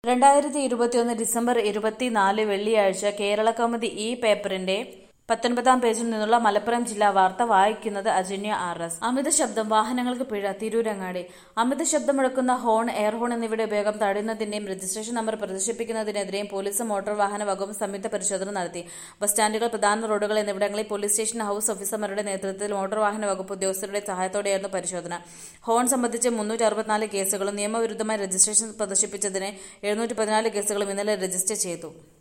രണ്ടായിരത്തി ഇരുപത്തിയൊന്ന് ഡിസംബർ ഇരുപത്തിനാല് വെള്ളിയാഴ്ച കേരള കൗമുദി ഈ പേപ്പറിന്റെ പത്തൊൻപതാം പേജിൽ നിന്നുള്ള മലപ്പുറം ജില്ലാ വാർത്ത വായിക്കുന്നത് അജന്യ ആർ എസ് അമിത ശബ്ദം വാഹനങ്ങൾക്ക് പിഴ തിരൂരങ്ങാടി അമിത ശബ്ദം മുഴക്കുന്ന ഹോൺ എയർ ഹോൺ എന്നിവയുടെ ഉപയോഗം തടയുന്നതിന്റെയും രജിസ്ട്രേഷൻ നമ്പർ പ്രദർശിപ്പിക്കുന്നതിനെതിരെയും പോലീസും മോട്ടോർ വാഹന വകുപ്പും സംയുക്ത പരിശോധന നടത്തി ബസ് സ്റ്റാൻഡുകൾ പ്രധാന റോഡുകൾ എന്നിവിടങ്ങളിൽ പോലീസ് സ്റ്റേഷൻ ഹൌസ് ഓഫീസർമാരുടെ നേതൃത്വത്തിൽ മോട്ടോർ വാഹന വകുപ്പ് ഉദ്യോഗസ്ഥരുടെ സഹായത്തോടെയായിരുന്നു പരിശോധന ഹോൺ സംബന്ധിച്ച് മുന്നൂറ്റി അറുപത്തിനാല് കേസുകളും നിയമവിരുദ്ധമായി രജിസ്ട്രേഷൻ പ്രദർശിപ്പിച്ചതിന് എഴുന്നൂറ്റി പതിനാല് കേസുകളും ഇന്നലെ രജിസ്റ്റർ ചെയ്തു